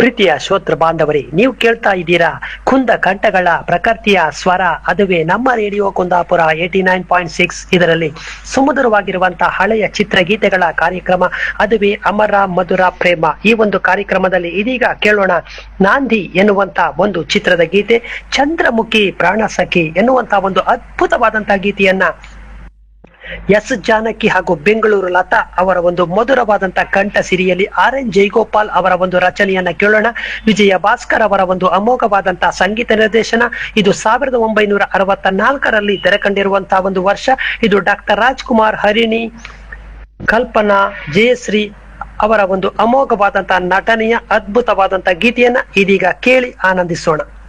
ಪ್ರೀತಿಯ ಶ್ರೋತೃ ಬಾಂಧವರೇ ನೀವು ಕೇಳ್ತಾ ಇದ್ದೀರಾ ಕುಂದ ಕಂಠಗಳ ಪ್ರಕೃತಿಯ ಸ್ವರ ಅದುವೇ ನಮ್ಮ radio Kundapura eighty nine point six ಇದರಲ್ಲಿ ಸುಮಧುರವಾಗಿರುವಂತಹ ಹಳೆಯ ಚಿತ್ರಗೀತೆಗಳ ಕಾರ್ಯಕ್ರಮ ಅದುವೇ ಅಮರ ಮಧುರ ಪ್ರೇಮ ಈ ಒಂದು ಕಾರ್ಯಕ್ರಮದಲ್ಲಿ ಇದೀಗ ಕೇಳೋಣ ನಾಂದಿ ಎನ್ನುವಂತ ಒಂದು ಚಿತ್ರದ ಗೀತೆ ಚಂದ್ರಮುಖಿ ಪ್ರಾಣಸಖಿ ಎನ್ನುವಂತ ಒಂದು ಅದ್ಭುತವಾದಂತಹ ಗೀತೆಯನ್ನ ಎಸ್ ಜಾನಕಿ ಹಾಗೂ ಬೆಂಗಳೂರು ಲತಾ ಅವರ ಒಂದು ಮಧುರವಾದಂತಹ ಕಂಠ ಸಿರಿಯಲ್ಲಿ ಆರ್ ಎನ್ ಜೈಗೋಪಾಲ್ ಅವರ ಒಂದು ರಚನೆಯನ್ನ ಕೇಳೋಣ ವಿಜಯ ಭಾಸ್ಕರ್ ಅವರ ಒಂದು ಅಮೋಘವಾದಂತಹ ಸಂಗೀತ ನಿರ್ದೇಶನ ಇದು ಸಾವಿರದ ಒಂಬೈನೂರ ಅರವತ್ತ ನಾಲ್ಕರಲ್ಲಿ ತೆರೆಕಂಡಿರುವಂತಹ ಒಂದು ವರ್ಷ ಇದು ಡಾಕ್ಟರ್ ರಾಜ್ಕುಮಾರ್ ಹರಿಣಿ ಕಲ್ಪನಾ ಜಯಶ್ರೀ ಅವರ ಒಂದು ಅಮೋಘವಾದಂತಹ ನಟನೆಯ ಅದ್ಭುತವಾದಂತಹ ಗೀತೆಯನ್ನ ಇದೀಗ ಕೇಳಿ ಆನಂದಿಸೋಣ